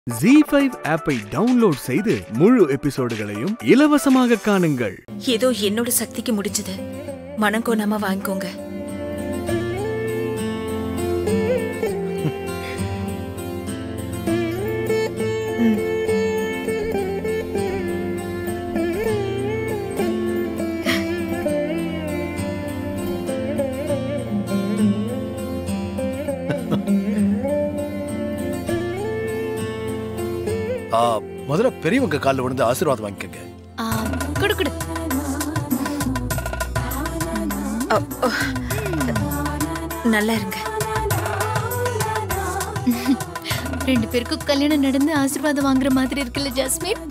G five ஆப்பை download செய்து முழு எபிசோடுகளையும் இலவசமாக காணுங்கள் ஏதோ என்னோட சக்திக்கு முடிஞ்சது மனம் கோணாம வாங்கிக்கோங்க ஆ, முதல்ல பெரியவங்க காலில் விழுந்து ஆசீர்வாதம் வாங்கிக்கோங்க ஆ, குடு குடு அ, அ, நல்லா இருங்க ரெண்டு பேருக்கும் கல்யாணம் நடந்து ஆசீர்வாதம் வாங்குற மாதிரி இருக்குல்ல ஜாஸ்மின்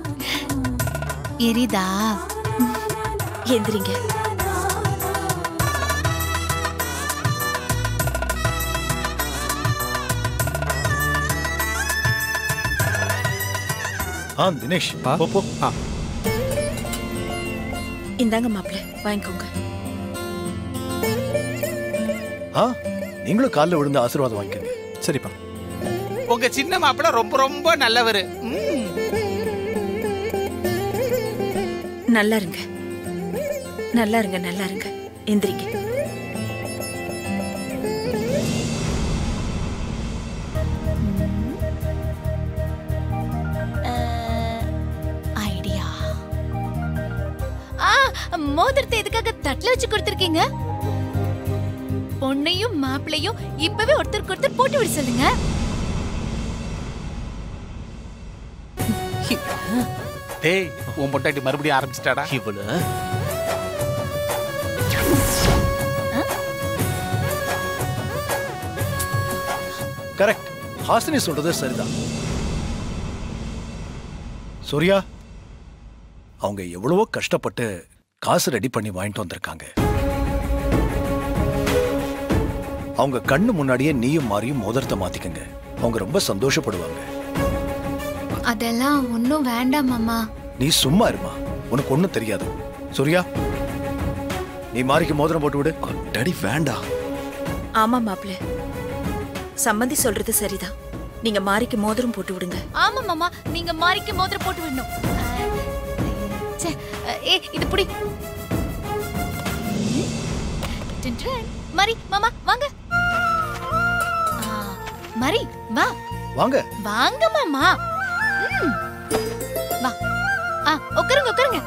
எரிதா எந்திரிங்க ஆ தினேஷ் போ போ இந்தாங்க மாப்பிள்ள வாங்கிக்கோங்க ஆ நீங்களும் காலில் விழுந்து ஆசீர்வாதம் வாங்கிக்கோங்க சரிப்பா உங்க சின்ன மாப்பிள்ள ரொம்ப ரொம்ப நல்லவர் நல்லா இருங்க நல்லா இருங்க நல்லா இருங்க எந்திரிங்க ஐடியா ஆ மோதிரத்தை எதுக்காக தட்டுல வச்சு கொடுத்துருக்கீங்க பொண்ணையும் மாப்பிளையும் இப்பவே ஒருத்தருக்கு ஒருத்தர் போட்டு விட சொல்லுங்க டேய் உன் பொட்டாட்டி மறுபடியும் ஆரம்பிச்சிட்டாடா இவள கரெக்ட் ஹாசினி சொல்றது சரிதான் சூர்யா அவங்க எவ்வளவோ கஷ்டப்பட்டு காசு ரெடி பண்ணி வாங்கிட்டு வந்திருக்காங்க அவங்க கண்ணு முன்னாடியே நீயும் மாறியும் மோதிரத்தை மாத்திக்கங்க அவங்க ரொம்ப சந்தோஷப்படுவாங்க அதெல்லாம் ஒன்னும் வேண்டாம் மாமா நீ சும்மா இருமா உனக்கு ஒண்ணும் தெரியாது சூர்யா நீ மாறிக்கு மோதிரம் போட்டு விடு டாடி வேண்டாம் ஆமா மாப்பிள்ள சம்மந்தி சொல்றது சரிதான் நீங்க மாறிக்கு மோதிரம் போட்டு விடுங்க ஆமா மாமா நீங்க மாறிக்கு மோதிரம் போட்டு விடணும் ச்சே, ஏ இது புடி டன், டன். மரி மாமா வாங்க ஆ, மரி வா வாங்க வாங்க மாமா ம். வா ஆ உட்காருங்க உட்காருங்க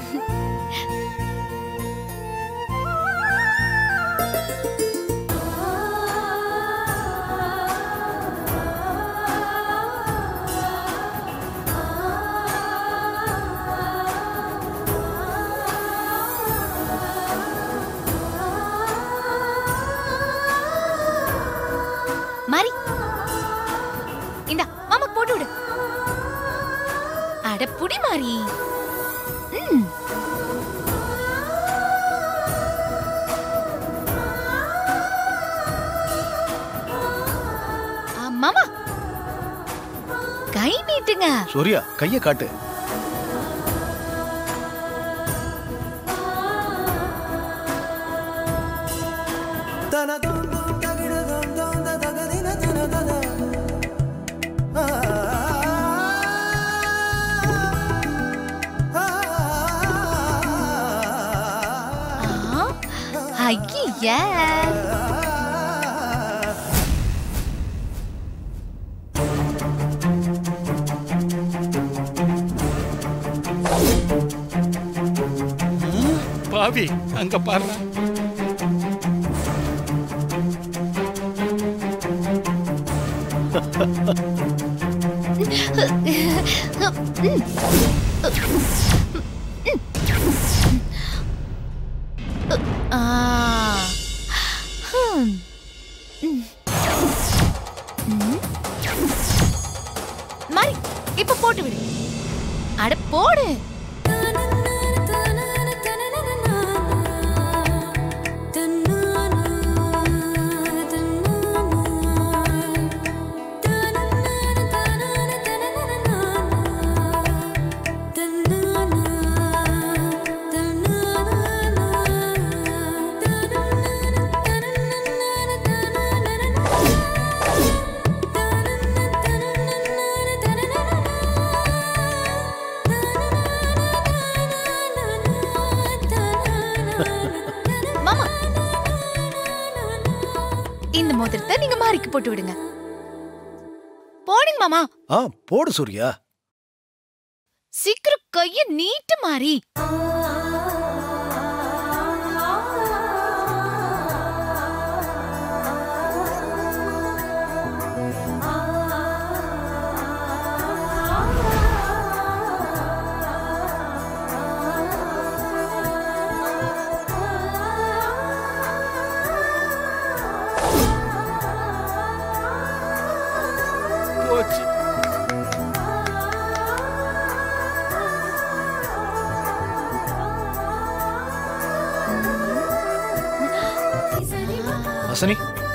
மாரி இந்தா மாமா போட்டு விடு அட புடி மாரி ம். ஆ, மாமா கை நீட்டுங்க சூர்யா கையை காட்டு ஆ, ஐயே பாவி அங்க பாரு ஆ ஹம். ம். ம். மாரி இப்ப போட்டு விடு அட போடு மாலைக்கு போட்டு விடுங்க போடுங்க மாமா ஆ போடு சூர்யா சீக்கிரம் கைய நீட்டு மாறி போச்சு வசனி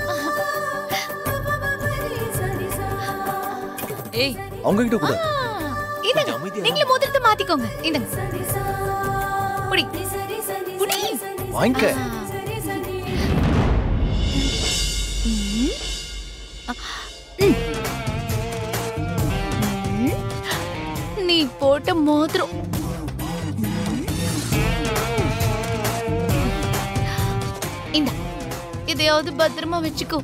ஏய் அவங்க கிட்ட கூட இந்தங்க நீங்களே மோதிரத்தை மாத்திக்கோங்க இந்தங்க புடி புடி வாங்கிக்க நீ போட்ட மோதிரம் இந்த இதையாவது பத்திரமா வச்சுக்கோ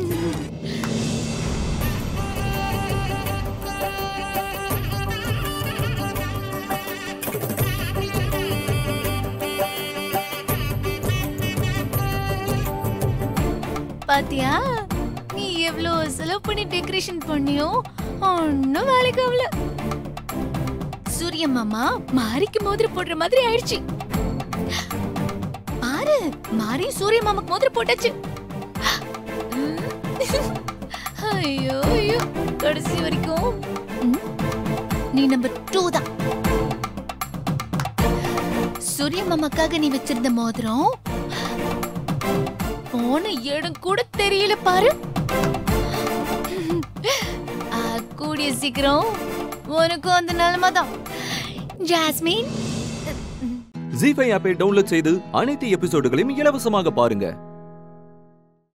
பாத்தியா நீ எவ்வளவு செலவு பண்ணி டெக்கரேஷன் பண்ணியோ ஒன்னும் வேலைக்கு ஆகல சூரிய மாமா மாரிக்கு மோதிரம் போடுற மாதிரி ஆயிடுச்சு பாரு மாரி சூரிய மாமாக்கு மோதிரம் போட்டாச்சு ம். ஐயோ ஐயோ கடைசி வரைக்கும் ம், நீ நம்பர் டூ தான் சூரிய மாமாக்காக நீ வச்சிருந்த மோதிரம் போன இடம் கூட தெரியல பாரு ஆ, கூடிய சீக்கிரம் உனக்கும் அந்த நிலைமை தான் ஜாஸ்மின் ஜி ஃபைவ் ஆப்பை டவுன்லோட் செய்து அனைத்து எபிசோடுகளையும் இலவசமாக பாருங்க